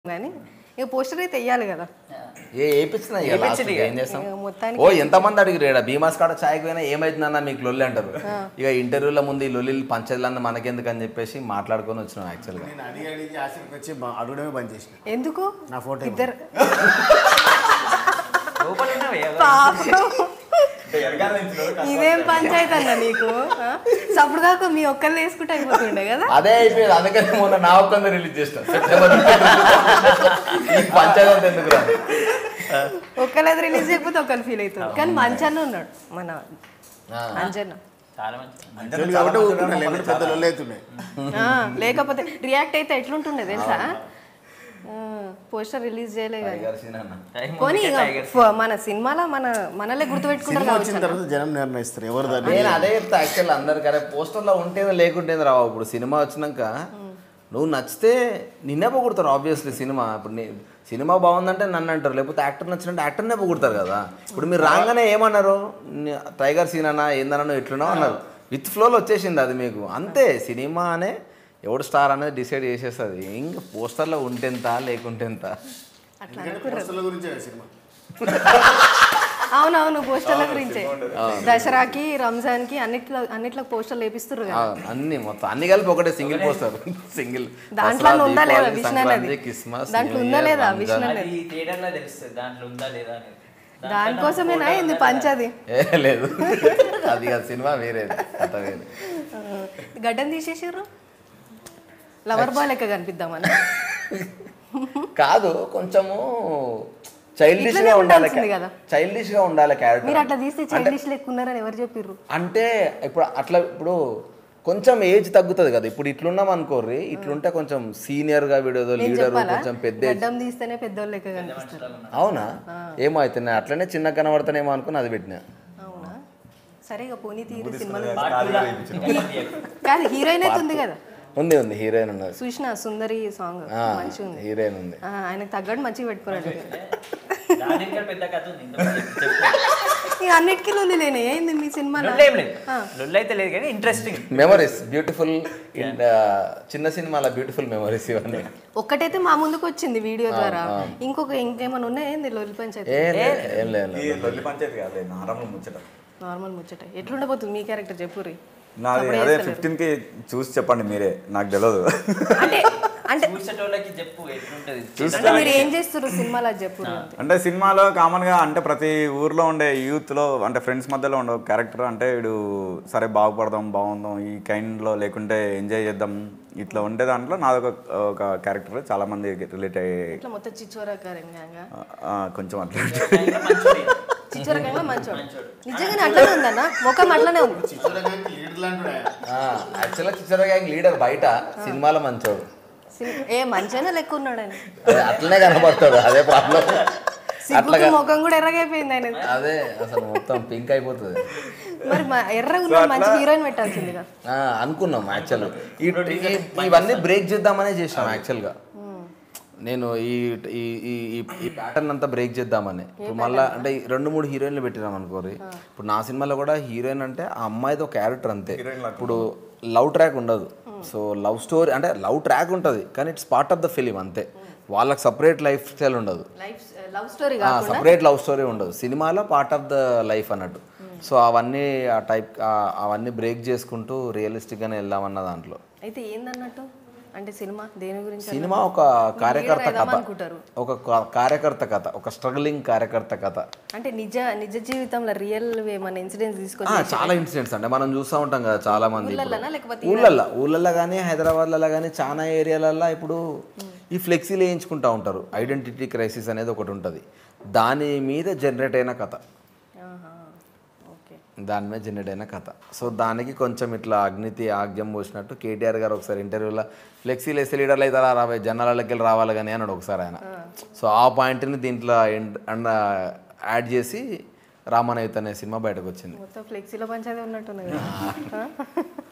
కానీ ఇక పోస్టర్ అయితే వెయ్యాలి కదా ఏ ఏపిస్తున్నా ఇక last కి ఏం చేస్తాం ఇక మొత్తానికి ఓ ఎంతమంది అడిగిరు ఈడ భీమాస్ కాడ ఛాయ్కి పోయినా ఏమైతుందన్న మీకు లొల్లి అంటారు ఇక ఇంటర్వ్యూల ముందు ఈ లొల్లి పంచదులన్న మనకెందుకు అని చెప్పేసి మాట్లాడుకొని వచ్చినాం యాక్చువల్గా నేను అడిగి అడిగి ఆశకి వచ్చి బ- అడగడమే బంద్ చేసిన ఎందుకు నా ఫోటో ఇద్దరు లోపల ఉన్నవే కదా. పాపం. ఇదేం పంచాయతీ అన్న నీకు ఆ? సప్పుడు కాక మీ ఒక్కళ్ళు వేసుకుంటే అయిపోతుండే కదా అదే అయిపోయింది అందుకని మొన్న నా ఒక్కంది రిలీజ్ చేసిన సెప్టెంబర్ ఈ పంచాయతీ ఎందుకు రా ఒక్కళ్ళది రిలీజ్ చేయకపోతే ఒకళ్ళు ఫీల్ అవుతుంది కానీ మంచన్న ఉన్నాడు మన అంజన్న చాలా మంచి అంజలి కాబట్టి ఊరుకున్నా లేకుంటే పెద్ద లొల్లి అవుతున్నాయి ఆ, లేకపోతే రియాక్ట్ అయితే ఎట్లుంటుండే తెలుసా పోస్టర్ రిలీజ్ చేయలే కానీ టైగర్ సీన్ అన్న టైం పోనీ ఉంది ఇక టైగర్ ఫ- మన సినిమాలో మన మనలే గుర్తుపెట్టుకుంటారు సినిమా కావచ్చు వచ్చిన తర్వాత జనం నిర్ణయిస్తారు ఎవరు దాన్ని నేను అదే చెప్తా యాక్చువల్ అందరు కరే పోస్టర్లో ఉంటేనే లేకుంటేనే రావు ఇప్పుడు సినిమా వచ్చినాక నువ్వు నచ్చితే నిన్నే పొగుడతారు ఆబ్వియస్లీ సినిమా ఇప్పుడు నీ సినిమా బాగుందంటే నన్ను అంటారు లేకపోతే యాక్టర్ నచ్చినట్టు యాక్టర్నే పొగుడతారు కదా ఇప్పుడు మీరు రాగానే ఏమన్నారు ని- టైగర్ సీన్ అన్నా ఏందన్నా ఎట్లున్నా అన్నారు విత్ ఫ్లోలో వచ్చేసింది అది మీకు అంతే సినిమా అనే ఎవడు స్టార్ అనేది డిసైడ్ చేసేస్తుంది ఇంకా పోస్టర్లో ఉంటెంత లేకుంటెంత అట్లా ఎందుకంటే పోస్టర్ల గురించే కదా సినిమా అవునవును పోస్టర్ల గురించే దసరాకి రంజాన్ కి అన్నిట్లో అన్నిట్లో పోస్టర్లు వేపిస్తారు ఆ, కదా అన్ని మొత్తం అన్ని కలిపి ఒకటే సింగిల్ పోస్టర్ సింగిల్ దాంట్లో ఉందా లేదా విష్ణు అనేది దాంట్లో ఉందా లేదా విష్ణు అనేది అది థియేటర్ లో తెలుస్తుంది దాంట్లో ఉందా లేదా అనేది దానికోసమేనా ఏంది పంచది ఏ లేదు అది కాదు సినిమా వేరేది కథ వేరే గడ్డం తీసేసారు లవర్ బాయ్ లెక్క కనిపిద్దామని కాదు కొంచెము చైల్డిష్ ఇట్లనే గా ఉండాలి ఉండాల్సింది కదా. చైల్డిష్ గా ఉండాలి మీరు క్యారెక్టర్ అట్లా తీస్తే చైల్డిష్ లెక్క ఉన్నారని ఎవరు చెప్పిర్రు అంటే ఇప్పుడు అట్లా ఇప్పుడు కొంచెం ఏజ్ తగ్గుతుంది కదా ఇప్పుడు ఇట్లున్నాం అనుకోర్రి ఇట్లుంటే కొంచెం సీనియర్ గా వీడేదో నేను లీడర్ చెప్పాలా కొంచెం పెద్ద age. గడ్డం తీస్తేనే పెద్దోళ్ళు లెక్క కనిపిస్తారు అవునా ఏమో అయితే నేను అట్లనే చిన్న కనబడతానేమో అనుకుని అది పెట్టినా అవునా సరే ఇక పోనీ తీరు సినిమాలో ఉంటుంది కాదు హీరోయిన్ అయితే ఉంది కదా ఉంది ఉంది హీరోయిన్ ఉన్నది చూసిన సుందరి సాంగ్ ఆ, మంచిగా ఉంది హీరోయిన్ ఉంది ఆ, ఆయనకు తగ్గట్టు మంచిగా పెట్టుకున్నాడు దాని ఇంకా పెద్ద కథ ఉంది ఇందులో చెప్పు, చెప్పు. ఇక అన్నిటికీ లొల్లి లేని ఏంది మీ సినిమాలో లొల్లి ఏం లేదు లొల్లి అయితే లేదు కానీ ఇంట్రెస్టింగ్ మెమరీస్ బ్యూటిఫుల్ చిన్న సినిమాల బ్యూటిఫుల్ మెమరీస్ ఇవన్నీ ఒక్కటైతే మా ముందుకు వచ్చింది వీడియో ద్వారా ఇంకొక ఇంకేమైనా ఉన్నాయా ఏంది లొల్లి పంచాయతీ ఏం లేదు ఏం లేదు ఈ లొల్లి పంచాయతీ కాదు నార్మల్ ముచ్చట నార్మల్ ముచ్చట ఎట్లుండబోతుంది మీ క్యారెక్టర్ చెప్పుర్రి నాది అదే ఫిఫ్టీన్ కి చూసి చెప్పండి మీరే నాకు తెలియదు అంటే అంటే చూసేటోళ్ళకి చెప్పు ఎట్లుంటది అంటే మీరు ఏం చేస్తారు సినిమాలో అది చెప్పు అంటే సినిమాలో కామన్ గా అంటే ప్రతి ఊర్లో ఉండే యూత్ లో అంటే ఫ్రెండ్స్ మధ్యలో ఉండే క్యారెక్టర్ అంటే వీడు సరే బాగుపడదాం బాగుందాం ఈ కైండ్ లో లేకుంటే ఎంజాయ్ చేద్దాం ఇట్లా ఉండే దాంట్లో నాది ఒక ఒక క్యారెక్టర్ చాలా మంది రిలేట్ అయ్యే ఇట్లా మొత్తం చిచ్చోరా కారంగా ఆ, కొంచెం అట్లా చిచ్చోరకంగా మంచోడు నిజంగానే అట్లనే ఉందన్న ముఖం అట్లనే ఉంది లీడర్ లాంటి యాక్చువల్గా చిచ్చర గ్యాంగ్ లీడర్ బయట సినిమాలో మంచోడు సిన్- ఏ మంచిగానే లెక్క ఉన్నాడని అదే అట్లనే కనబడతాడు అదే ప్రాబ్లం సిగ్గుకి ముఖం కూడా ఎర్రగైపోయింది ఆయన అదే అసలు మొత్తం పింక్ అయిపోతుంది మరి మా ఎర్రగా ఉన్న మంచి హీరోయిన్ పెట్టాల్సిందిగా ఆ, అనుకున్నాం యాక్చువల్ ఇవన్నీ బ్రేక్ చేద్దామనే చేసినాం యాక్చువల్గా నేను ఈ ఈ ఈ ఈ- ఈ ప్యాటర్న్ అంతా బ్రేక్ చేద్దామని ఇప్పుడు మళ్ళీ అంటే ఈ రెండు మూడు హీరోయిన్లు పెట్టినాం అనుకోరి ఇప్పుడు నా సినిమాలో కూడా హీరోయిన్ అంటే ఆ అమ్మాయిది ఒక క్యారెక్టర్ అంతే ఇప్పుడు లవ్ ట్రాక్ ఉండదు సో లవ్ స్టోరీ అంటే లవ్ ట్రాక్ ఉంటుంది కానీ it's part of the film అంతే వాళ్ళకి సపరేట్ లైఫ్ స్టైల్ ఉండదు life love story separate love story ఉండదు సినిమాలో పార్ట్ ఆఫ్ ద లైఫ్ అన్నట్టు సో అవన్నీ ఆ టైప్ అవన్నీ బ్రేక్ చేసుకుంటూ రియలిస్టిక్గానే వెళ్దామన్న దాంట్లో అయితే ఏందన్నట్టు అంటే సినిమా దేని గురించి సినిమా ఒక కార్యకర్త కథ అనుకుంటారు ఒక కా- కార్యకర్త కథ ఒక స్ట్రగ్లింగ్ కార్యకర్త కథ అంటే నిజ నిజ జీవితంలో రియల్ ఏమైనా ఇన్సిడెంట్స్ ఆ, తీసుకొచ్చి చాలా ఇన్సిడెంట్స్ అంటే మనం చూస్తూ ఉంటాం కదా చాలా మంది ఇప్పుడు. ఊళ్ళల్లోనా లేకపోతే ఊళ్ళల్లో ఊళ్ళల్లో కానీ హైదరాబాద్లలో కానీ చాలా ఏరియాలల్లో ఇప్పుడు ఈ ఫ్లెక్సీలు వేయించుకుంటూ ఉంటారు ఐడెంటిటీ క్రైసిస్ అనేది ఒకటి ఉంటుంది దాని మీద జనరేట్ అయిన కథ ఆహా, ఓకే దాని మీద జనరేట్ అయిన కథ సో దానికి కొంచెం ఇట్లా అగ్నితి ఆగ్యం పోసినట్టు కేటీఆర్ గారు ఒకసారి ఇంటర్వ్యూలో ఫ్లెక్సీలు వేస్తే లీడర్లు అవుతారా రాబోయే జనాలకి వెళ్ళి రావాలి కానీ అన్నాడు ఒకసారి ఆయన సో ఆ పాయింట్ని దీంట్లో ఎండ్ అండ్ యాడ్ చేసి రామనయుత్ అనే సినిమా బయటకు వచ్చింది మొత్తం ఫ్లెక్సీలో పంచేదే ఉన్నట్టున్నది కదా ఆ?